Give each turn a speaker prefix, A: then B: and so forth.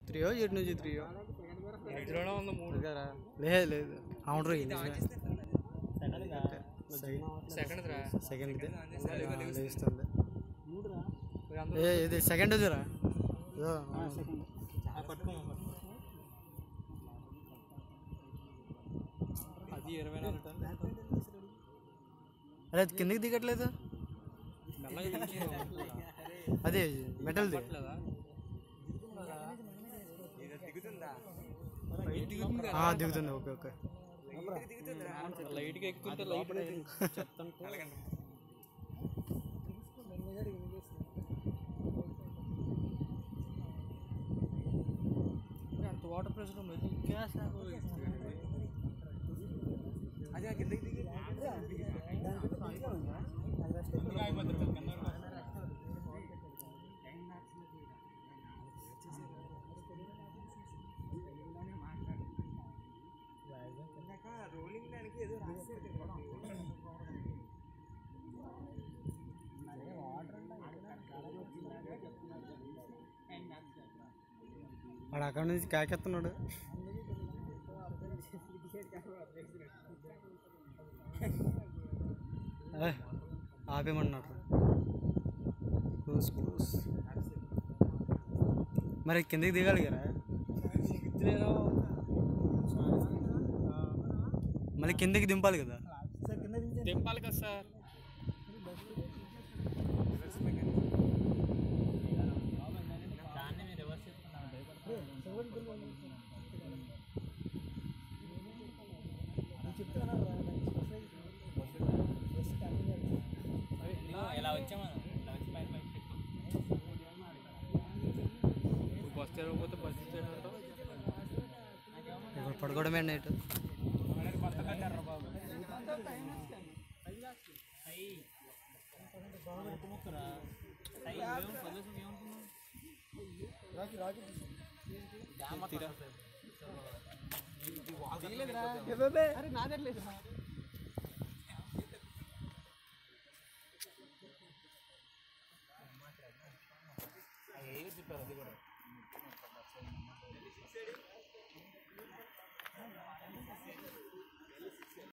A: త్రీయో ఇటు నుంచి త్రీయో
B: మధ్యలోనే ఉంది మూడు
A: కదా లేదు లేదు అవును ఇది
B: సెకండ్ రా
A: సెకండ్ లేస్తుంది ఏ ఇది సెకండ్ ఇదిరా ఇదో,
B: అది ఇరవై నాలుగు టన్నులు.
A: అరే అది కిందకి దిగట్లేదు
B: మెల్లగా దిగుతుంది.
A: అదే మెటల్ది
B: లేదా?
A: ఆ, దిగుతుంది ఓకే ఓకే
B: లైట్గా ఎక్కుతుంటే లైట్ చెప్తాను అంత వాటర్ ప్రెషర్ మరి గ్యాస్
A: వాడు అక్కడ నుంచి కాకెత్తున్నాడు ఏ, ఆపేమన్నారు క్రూస్ క్రూస్ మరి కిందకి దిగాలి కదా మళ్ళీ కిందకి దింపాలి కదా
B: దింపాలి కదా సార్ ఇలా వచ్చామా ఇలా వచ్చి పైన పైన బస్ తిరగకపోతే బస్ ఇచ్చేటట్టు
A: ఇప్పుడు పడుకోవడమే నైట్
B: అది కూడా